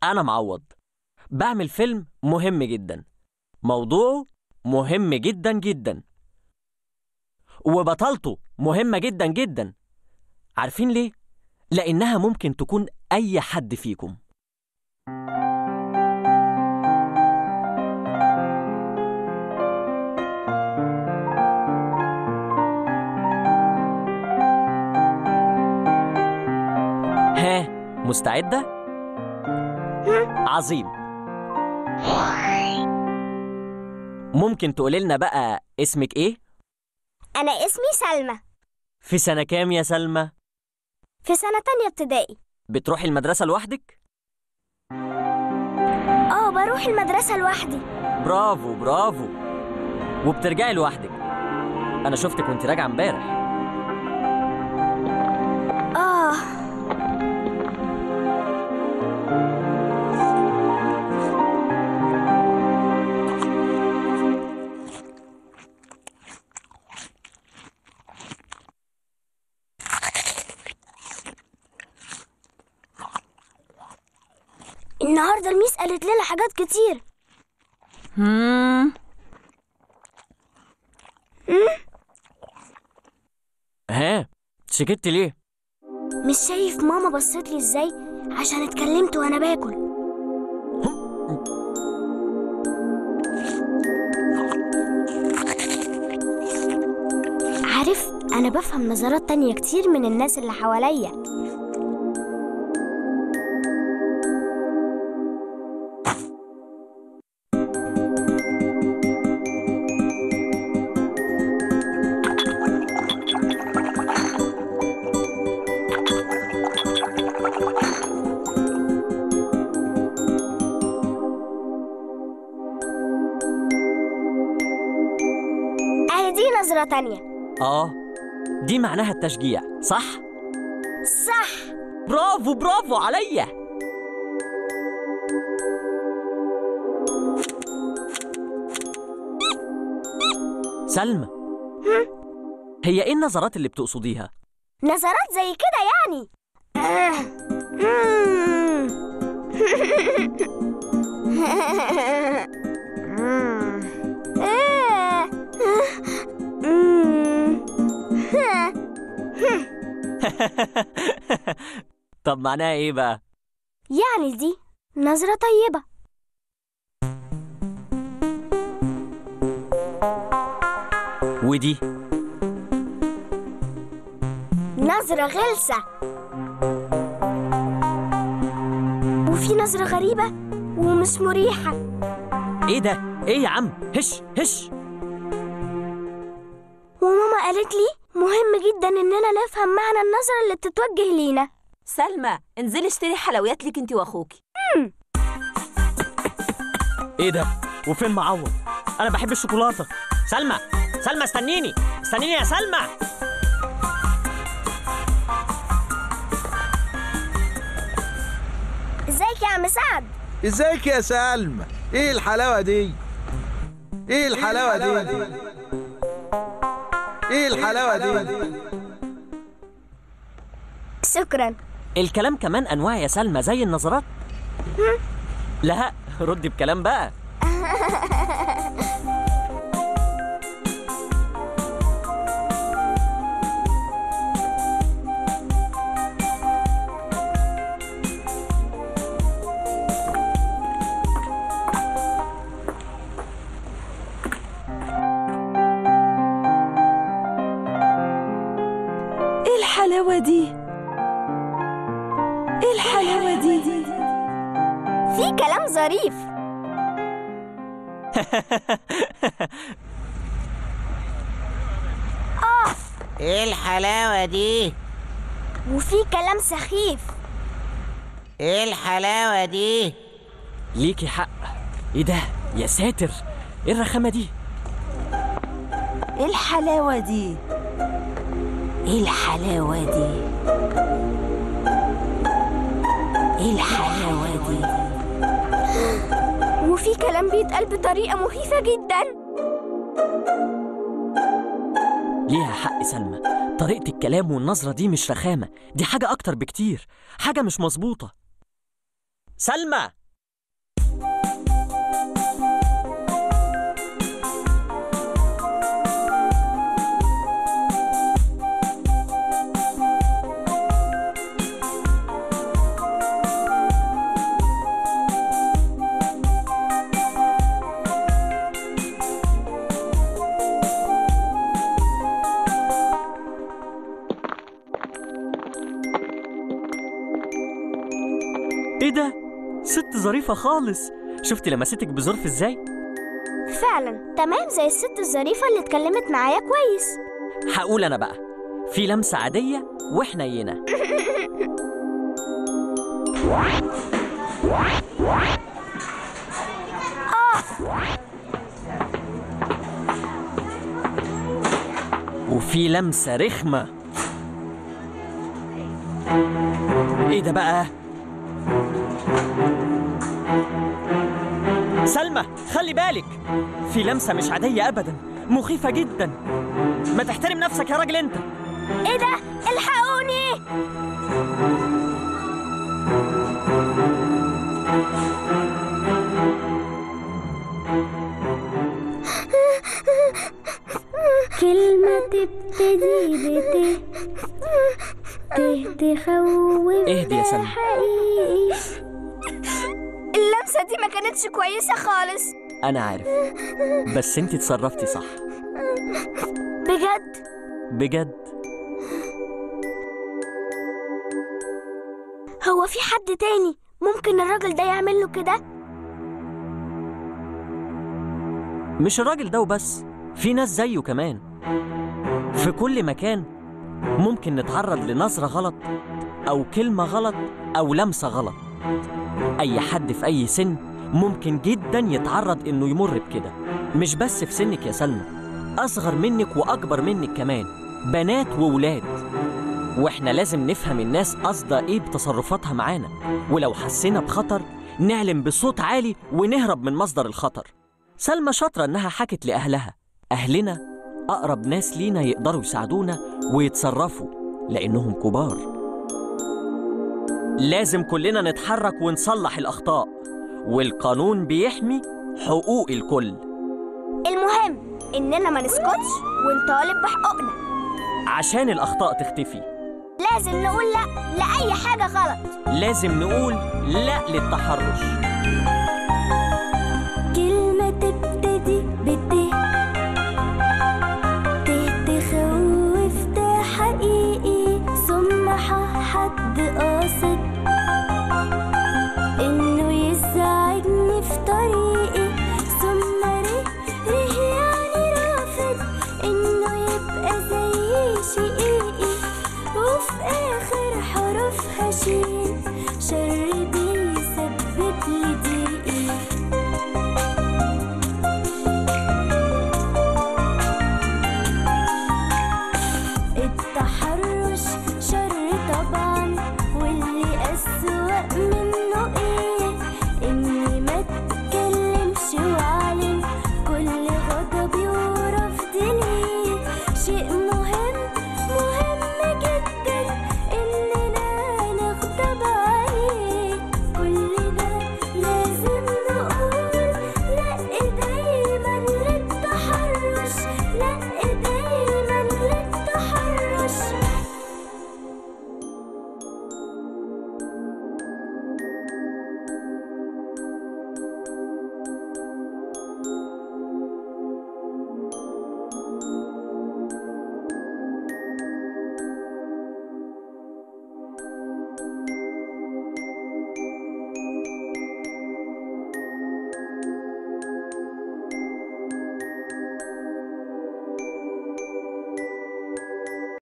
أنا معوض بعمل فيلم مهم جدا موضوعه مهم جدا جدا وبطلته مهمة جدا جدا عارفين ليه؟ لأنها ممكن تكون أي حد فيكم ها مستعدة؟ عظيم ممكن تقولي لنا بقى اسمك ايه؟ أنا اسمي سلمى في سنة كام يا سلمى؟ في سنة تانية ابتدائي بتروحي المدرسة لوحدك؟ اه بروح المدرسة لوحدي برافو برافو وبترجعي لوحدك أنا شفتك وانت راجعة امبارح اه النهارده الميس قالت لنا حاجات كتير هم ها سكت ليه؟ مش شايف ماما بصت لي ازاي عشان اتكلمت وانا باكل عارف انا بفهم نظرات تانية كتير من الناس اللي حواليا اهي دي نظرة تانية آه دي معناها التشجيع صح؟ صح برافو برافو عليا سلمى هي ايه النظرات اللي بتقصديها؟ نظرات زي كده يعني آه. مم. آه. مم. طب معناها ايه بقى؟ يعني دي نظرة طيبة ودي نظرة غلسة وفي نظرة غريبة ومش مريحة ايه ده؟ ايه يا عم؟ هش هش وماما قالت لي مهم جدا إننا نفهم معنى النظرة اللي بتتوجه لينا سلمى انزلي اشتري حلويات ليك انت واخوكي ايه ده؟ وفين معوض؟ انا بحب الشوكولاتة سلمى سلمى استنيني استنيني يا سلمى ازيك يا عم سعد ازيك يا سلمى ايه الحلاوه دي ايه الحلاوه دي ايه الحلاوه دي شكرا الكلام كمان انواع يا سلمى زي النظرات لا ردي بكلام بقى ايه الحلاوة دي ايه الحلاوة دي في كلام ظريف ايه الحلاوة دي؟ وفي كلام سخيف ايه الحلاوة دي؟ ليكي حق ايه ده يا ساتر ايه الرخامة دي ايه الحلاوة دي ايه الحلاوة دي ايه الحلاوة دي وفي كلام بيتقال بطريقة مخيفة جدا ليها حق سلمى طريقة الكلام والنظرة دي مش رخامة دي حاجة أكتر بكتير حاجة مش مظبوطة سلمى ايه ده ست ظريفة خالص شفتي لمستك بظرف ازاي فعلا تمام زي الست الظريفة اللي اتكلمت معايا كويس هقول انا بقى في لمسة عادية وحنينة وفي لمسة رخمة ايه ده بقى سلمى خلي بالك في لمسة مش عادية أبدا مخيفة جدا ما تحترم نفسك يا راجل انت ايه ده الحقوني كلمة تبتدي بت ت تخوف اهدي يا سلمى. حقيقي اللمسة دي ما كانتش كويسة خالص أنا عارف بس انت اتصرفتي صح بجد بجد هو في حد تاني ممكن الراجل ده يعمل له كده مش الراجل ده وبس في ناس زيه كمان في كل مكان ممكن نتعرض لنظرة غلط أو كلمة غلط أو لمسة غلط أي حد في أي سن ممكن جدا يتعرض إنه يمر بكده مش بس في سنك يا سلمى أصغر منك وأكبر منك كمان بنات وولاد وإحنا لازم نفهم الناس قصدها إيه بتصرفاتها معانا ولو حسينا بخطر نعلن بصوت عالي ونهرب من مصدر الخطر سلمى شاطرة إنها حكت لأهلها أهلنا أقرب ناس لينا يقدروا يساعدونا ويتصرفوا لأنهم كبار لازم كلنا نتحرك ونصلح الأخطاء والقانون بيحمي حقوق الكل المهم إننا ما نسكتش ونطالب بحقوقنا عشان الأخطاء تختفي لازم نقول لا لأي حاجة غلط لازم نقول لا للتحرش